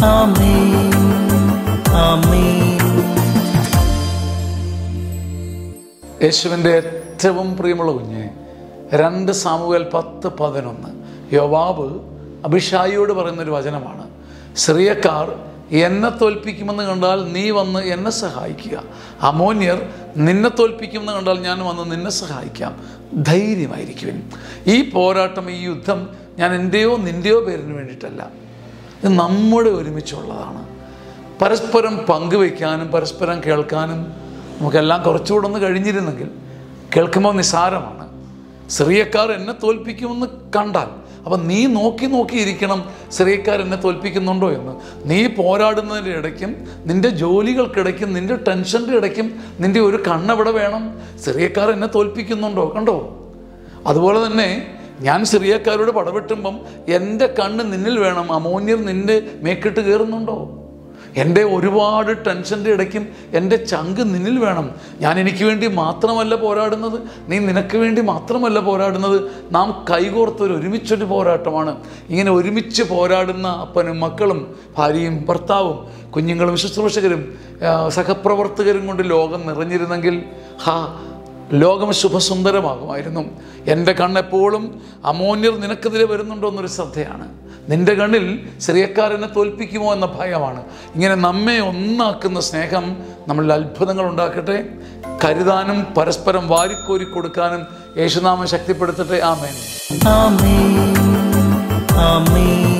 ആമേൻ ആമേൻ യേശുവിൻ്റെ ഏറ്റവും പ്രിയമുള്ള കുഞ്ഞ് രണ്ട് സാമുവേൽ പത്ത് പതിനൊന്ന് യോവാബ് അഭിഷായിയോട് പറയുന്നൊരു വചനമാണ് സിറിയക്കാർ എന്നെ തോൽപ്പിക്കുമെന്ന് കണ്ടാൽ നീ വന്ന് എന്നെ സഹായിക്കുക അമോന്യർ നിന്നെ തോൽപ്പിക്കുമെന്ന് കണ്ടാൽ ഞാൻ വന്ന് നിന്നെ സഹായിക്കാം ധൈര്യമായിരിക്കുവിൻ ഈ പോരാട്ടം ഈ യുദ്ധം ഞാൻ എൻ്റെയോ നിൻ്റെയോ പേരിന് വേണ്ടിയിട്ടല്ല ഇത് നമ്മുടെ ഒരുമിച്ചുള്ളതാണ് പരസ്പരം പങ്കുവയ്ക്കാനും പരസ്പരം കേൾക്കാനും നമുക്കെല്ലാം കുറച്ചുകൂടെ ഒന്ന് കഴിഞ്ഞിരുന്നെങ്കിൽ കേൾക്കുമ്പോൾ നിസാരമാണ് സിറിയക്കാർ എന്നെ തോൽപ്പിക്കുമെന്ന് കണ്ടാൽ അപ്പം നീ നോക്കി നോക്കിയിരിക്കണം സിറിയക്കാർ എന്നെ തോൽപ്പിക്കുന്നുണ്ടോ എന്ന് നീ പോരാടുന്നതിൻ്റെ ഇടയ്ക്കും നിൻ്റെ ജോലികൾക്കിടയ്ക്കും നിൻ്റെ ടെൻഷൻ്റെ ഇടയ്ക്കും നിൻ്റെ ഒരു കണ്ണെവിടെ വേണം സിറിയക്കാർ എന്നെ തോൽപ്പിക്കുന്നുണ്ടോ കണ്ടോ അതുപോലെ തന്നെ ഞാൻ സിറിയക്കാരോട് പടവെട്ടുമ്പം എൻ്റെ കണ്ണ് നിന്നിൽ വേണം അമോന്യർ നിൻ്റെ മേക്കിട്ട് കയറുന്നുണ്ടോ എൻ്റെ ഒരുപാട് ടെൻഷൻ്റെ ഇടയ്ക്കും എൻ്റെ ചങ്ക് നിന്നിൽ വേണം ഞാൻ എനിക്ക് വേണ്ടി മാത്രമല്ല പോരാടുന്നത് നീ നിനക്ക് വേണ്ടി മാത്രമല്ല പോരാടുന്നത് നാം കൈകോർത്തൊരു ഒരുമിച്ചൊരു പോരാട്ടമാണ് ഇങ്ങനെ ഒരുമിച്ച് പോരാടുന്ന അപ്പനും മക്കളും ഭാര്യയും ഭർത്താവും കുഞ്ഞുങ്ങളും ശുശ്രൂഷകരും ആ, സഹപ്രവർത്തകരും കൊണ്ട് ലോകം നിറഞ്ഞിരുന്നെങ്കിൽ ഹാ ലോകം ശുഭസുന്ദരമാകുമായിരുന്നു എൻ്റെ കണ്ണെപ്പോഴും അമോന്യർ നിനക്കെതിരെ വരുന്നുണ്ടോ എന്നൊരു ശ്രദ്ധയാണ് നിന്റെ കണ്ണിൽ സിറിയക്കാരനെ തോൽപ്പിക്കുമോ എന്ന ഭയമാണ് ഇങ്ങനെ നമ്മെ ഒന്നാക്കുന്ന സ്നേഹം നമ്മളിൽ അത്ഭുതങ്ങൾ ഉണ്ടാക്കട്ടെ കരുതാനും പരസ്പരം വാരിക്കോരി കൊടുക്കാനും യേശുനാമം ശക്തിപ്പെടുത്തട്ടെ ആമേൻ ആമേൻ ആമേൻ